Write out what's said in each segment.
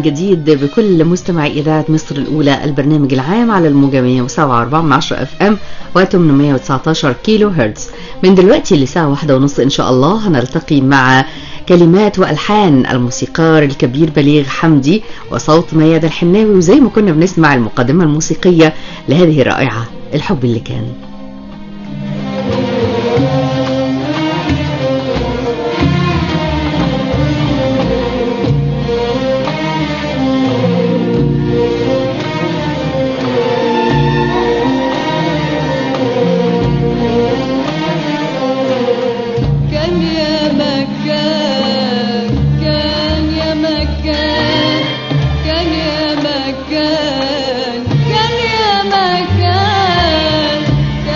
جديد بكل مستمعي إذاعة مصر الأولى البرنامج العام على الموجة 107.4 من 10 اف ام و819 كيلو هرتز من دلوقتي لساعة واحدة ونص إن شاء الله هنلتقي مع كلمات وألحان الموسيقار الكبير بليغ حمدي وصوت مياد الحناوي وزي ما كنا بنسمع المقدمة الموسيقية لهذه الرائعة الحب اللي كان كان يا مكان كان يا مكان كان يا مكان كان يا مكان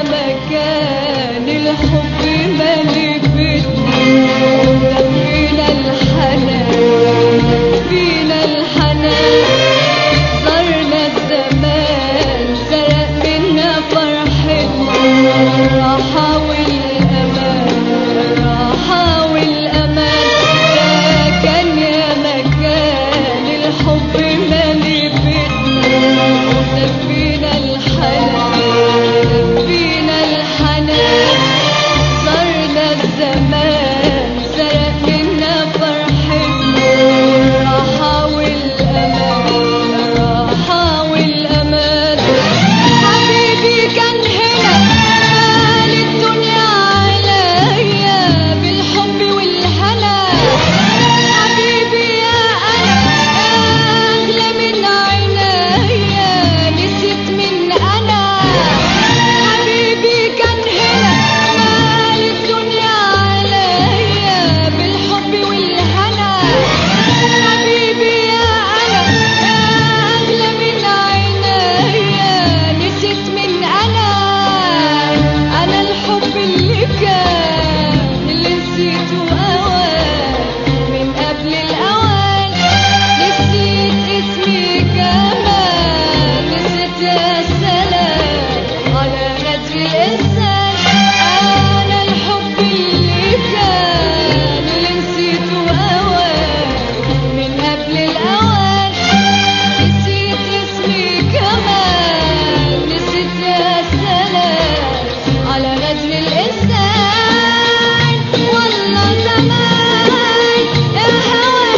مكان الحب مالي بيتنا فينا الحنان فينا الحنان صرنا الزمان سرق منا فرحتنا راحة والأمان راحة والأمان ده كان يا مكان الحب مالي بيتنا ده فينا الحنان فينا الحنان صرنا الزمان سرق منا فرحتنا راحة والأمان راحة والأمان حبيبي كان هنا مال الدنيا عليا بالحب والهنا حبيبي يا أنا أغلى من عينيا نسيت من أنا حبيبي كان هنا مال الدنيا عليا بالحب والهنا حبيبي يا أنا أغلى من عينيا نسيت من أنا أنا الحب اللي كان اللي نسيته أوان من قبل الأوان نسيت اسمي كمان نسيت يا سلام على غدر الإنسان أنا الحب اللي كان اللي نسيته أوان من قبل الأوان نسيت اسمي كمان نسيت يا سلام على غدر الإنسان والله زمان يا هوى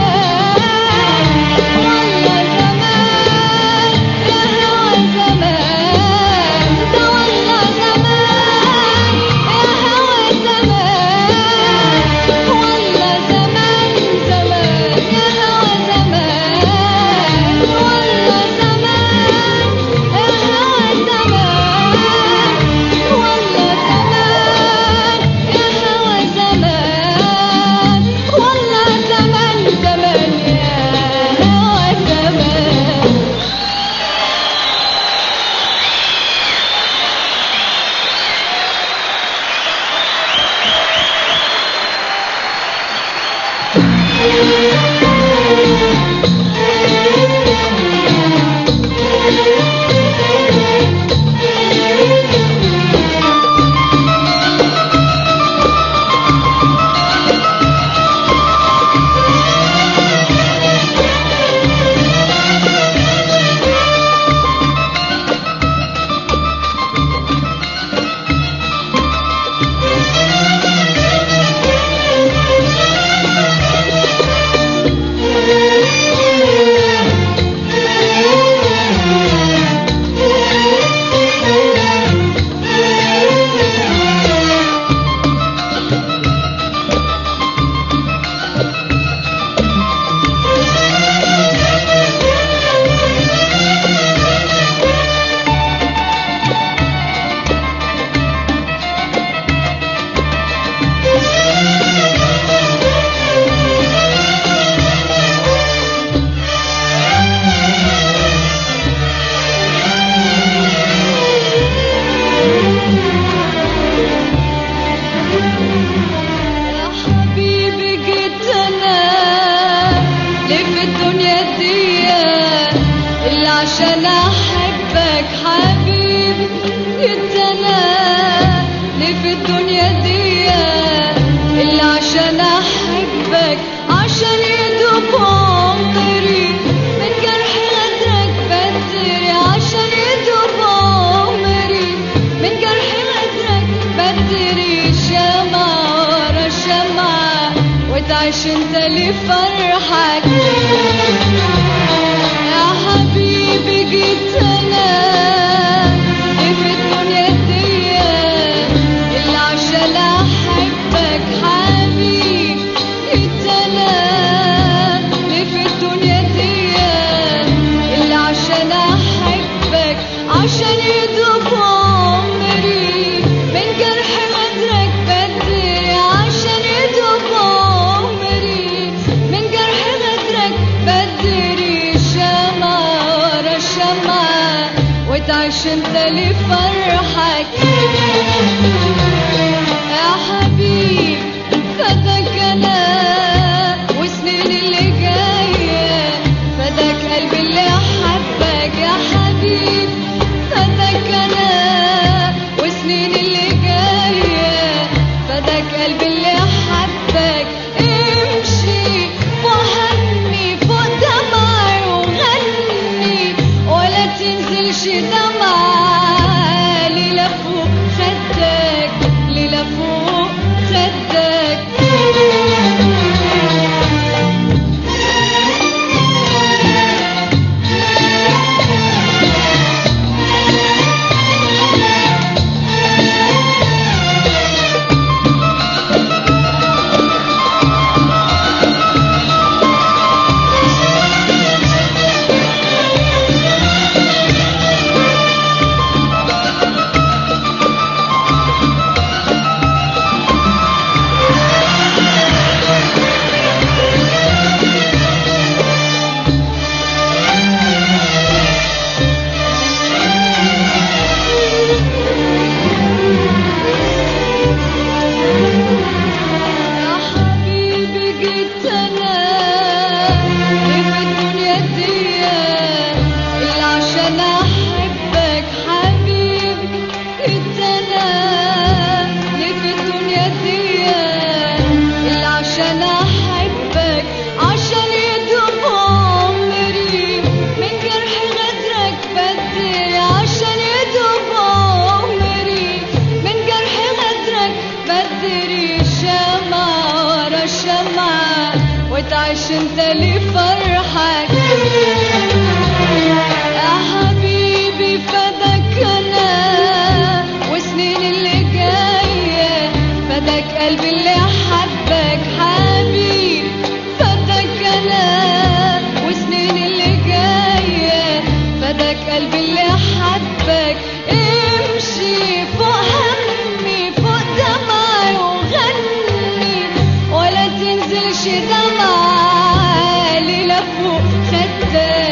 زمان والله زمان يا هوى زمان ده والله زمان يا هوى زمان والله زمان زمان يا هوى زمان والله زمان يا هوى زمان والله زمان يا هوى زمان والله زمان زمان يا هوى زمان يا حبيبي جيت انا ليه في الدنيا دي اللي عشان احبك حبيبي جيت انا ليه في الدنيا دي اللي عشان احبك عشان يدوب عمري من جرح غدرك بدري عشان يدوب عمري من جرح غدرك بدري شمعة ورا شمعة وتعيش انت لفرحك يا حبيبي جيت انا ليه في الدنيا دي اللي عشان احبك حبيبي جيت انا ليه في الدنيا دي اللي عشان احبك عشان يدوب عمري من جرح غدرك بدري عشان يدوب عمري من جرح غدرك بدري شمعة ورا شمعة تعيش انت لفرحك يا حبيبي فداك انا وسنين اللي جايه فداك قلبي اللي حبك حبيب فداك انا وسنين اللي جايه فداك قلبي اللي حبك امشي فوق همي فوق دمعي وغني ولا تنزلش دمعة ليلة فوق خدك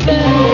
حبك